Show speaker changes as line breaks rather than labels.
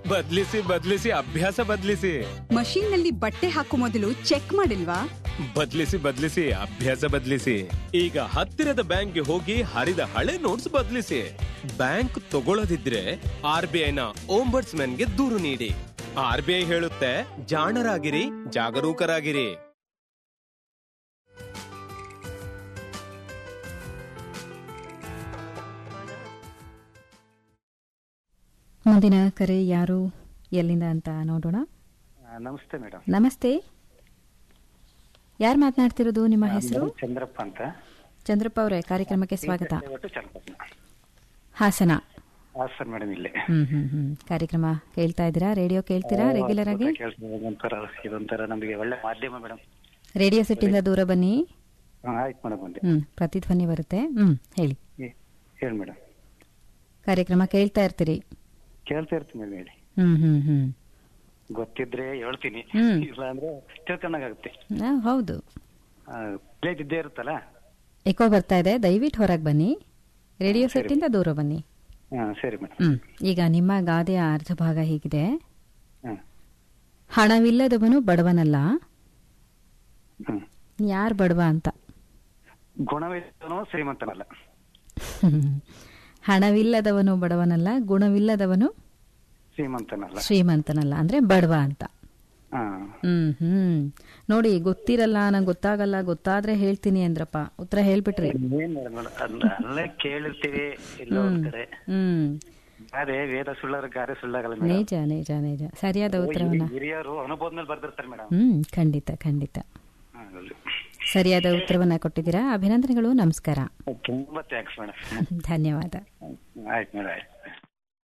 ಬದ್ಲಿಸಿ ಬದ್ಲಿಸಿ ಅಭ್ಯಾಸ ಬದ್ಲಿಸಿ
ಮಷೀನ್ ನಲ್ಲಿ ಬಟ್ಟೆ ಹಾಕೋ ಮೊದಲು ಚೆಕ್ ಮಾಡಿಲ್ವಾ
ಬದ್ಲಿಸಿ ಬದ್ಲಿಸಿ ಅಭ್ಯಾಸ ಬದ್ಲಿಸಿ ಈಗ ಹತ್ತಿರದ ಬ್ಯಾಂಕ್ಗೆ ಹೋಗಿ ಹರಿದ ಹಳೆ ನೋಟ್ಸ್ ಬದ್ಲಿಸಿ ಬ್ಯಾಂಕ್ ತಗೊಳ್ಳದಿದ್ರೆ ಆರ್ ಬಿ ಐನ ಗೆ ದೂರು ನೀಡಿ ಆರ್ ಬಿ ಐ ಹೇಳುತ್ತೆ ಜಾಣರಾಗಿರಿ ಜಾಗರೂಕರಾಗಿರಿ
ಮುಂದಿನ ಕರೆ ಯಾರು ಎಲ್ಲಿಂದ ಅಂತ ನೋಡೋಣ
ಆ, ನಮಸ್ತೆ ಮೇಡಮ್
ನಮಸ್ತೆ ಯಾರು ಮಾತನಾಡ್ತಿರೋದು ನಿಮ್ಮ ಹೆಸರು
ಚಂದ್ರಪ್ಪ ಅಂತ
ಚಂದ್ರಪ್ಪ ಅವರೇ ಕಾರ್ಯಕ್ರಮಕ್ಕೆ ಸ್ವಾಗತ
ಒಟ್ಟು ಚನ್ನಪಟ್ಟಣ
ಹಾಸನ
ಹಾಂ ಸರ್ ಮೇಡಮ್ ಇಲ್ಲೇ
ಹ್ಮ್ ಹ್ಮ್ ಹ್ಮ್ ಕಾರ್ಯಕ್ರಮ ಕೇಳ್ತಾ ಇದ್ದೀರಾ ರೇಡಿಯೋ ಕೇಳ್ತೀರಾ ರೆಗ್ಯುಲರ್ ಆಗಿ
ಕೇಳ್ತಾ ಒಂಥರ ಇದೊಂಥರ ನಮಗೆ ಒಳ್ಳೆ ಮಾಧ್ಯಮ ಮೇಡಮ್
ರೇಡಿಯೋ ಸೆಟ್ಟಿಂದ ದೂರ ಬನ್ನಿ
ಹಾಂ ಆಯ್ತು ಮೇಡಮ್ ಬಂದೆ
ಹ್ಮ್ ಪ್ರತಿಧ್ವನಿ ಬರುತ್ತೆ ಹ್ಮ್ ಹೇಳಿ
ಏ- ಹೇಳಿ ಮೇಡಮ್
ಕಾರ್ಯಕ್ರಮ ಕೇಳ್ತಾ ಇರ್ತೀರಿ
ಕೇಳ್ತಾ ಇರ್ತೀನಿ ಮೇಡಮ್ ಹೇಳಿ
ಹ್ಮ್ ಹ್ಮ್ ಹ್ಮ್
ಗೊತ್ತಿದ್ರೆ ಹೇಳ್ತೀನಿ
ಹ್ಮ್.
ಇಲ್ಲ ಅಂದ್ರೆ ತಿಳ್ಕೊಂಡಾಗುತ್ತೆ
ಆ, ಹೌದು
ಪ್ಲೇಟ್ ಇದ್ದೇ ಇರುತ್ತಲ್ಲ
ಎಕೋ ಬರ್ತಾ ಇದೆ ದಯವಿಟ್ಟು ಹೊರಗೆ ಬನ್ನಿ ರೇಡಿಯೋ ಸೆಟ್ಟಿಂದ ದೂರ ಬನ್ನಿ
ಹಾಂ ಸರಿ ಮೇಡಮ್
ಹ್ಮ್ ಈಗ ನಿಮ್ಮ ಗಾದೆಯ ಅರ್ಧ ಭಾಗ ಹೀಗಿದೆ
ಹಾಂ
ಹಣವಿಲ್ಲದವನು ಬಡವನಲ್ಲ
ಹ್ಞೂ
ಯಾರು ಬಡವ ಅಂತ
ಗುಣವಿದ್ದವನು ಶ್ರೀಮಂತನಲ್ಲ
ಹಣವಿಲ್ಲದವನು ಬಡವನಲ್ಲ ಗುಣವಿಲ್ಲದವನು
ಶ್ರೀಮಂತನಲ್ಲ
ಶ್ರೀಮಂತನಲ್ಲ ಅಂದ್ರೆ ಬಡವ ಅಂತ
ಹಾಂ
ಹ್ಮ್ ಹ್ಮ್ ನೋಡಿ ಗೊತ್ತಿರಲ್ಲ ನಂಗೆ ಗೊತ್ತಾಗಲ್ಲ ಗೊತ್ತಾದ್ರೆ ಹೇಳ್ತೀನಿ ಅಂದ್ರಪ್ಪ ಉತ್ತರ ಹೇಳ್ಬಿಟ್ರಿ
ಏನ್ ಮೇಡಮ್ ಅಲ್ಲ ಅಲ್ಲೇ ಕೇಳಿರ್ತೀವಿ ಇಲ್ಲ ಒಂದ್ ಕಡೆ
ಹ್ಮ್
ಅದೇ ವೇದ ಸುಳ್ಳರ ಗಾರೆ ಸುಳ್ಳಾಗಲ್ಲ ಮೇಡಮ್
ನಿಜ ನಿಜ ನಿಜ ಸರಿಯಾದ ಉತ್ತರವನ್ನ
ಹಿರಿಯರು ಅನುಭವದ ಮೇಲೆ ಬರ್ದಿರ್ತಾರೆ ಮೇಡಮ್
ಹ್ಮ್ ಖಂಡಿತ ಖಂಡಿತ ಸರಿಯಾದ ಉತ್ತರವನ್ನ ಕೊಟ್ಟಿದ್ದೀರಾ ಅಭಿನಂದನೆಗಳು ನಮಸ್ಕಾರ
ತುಂಬಾ ಥ್ಯಾಂಕ್ಸ್ ಮೇಡಮ್
ಧನ್ಯವಾದ
ಆಯ್ತು ಮೇಡಮ್ ಆಯ್ತು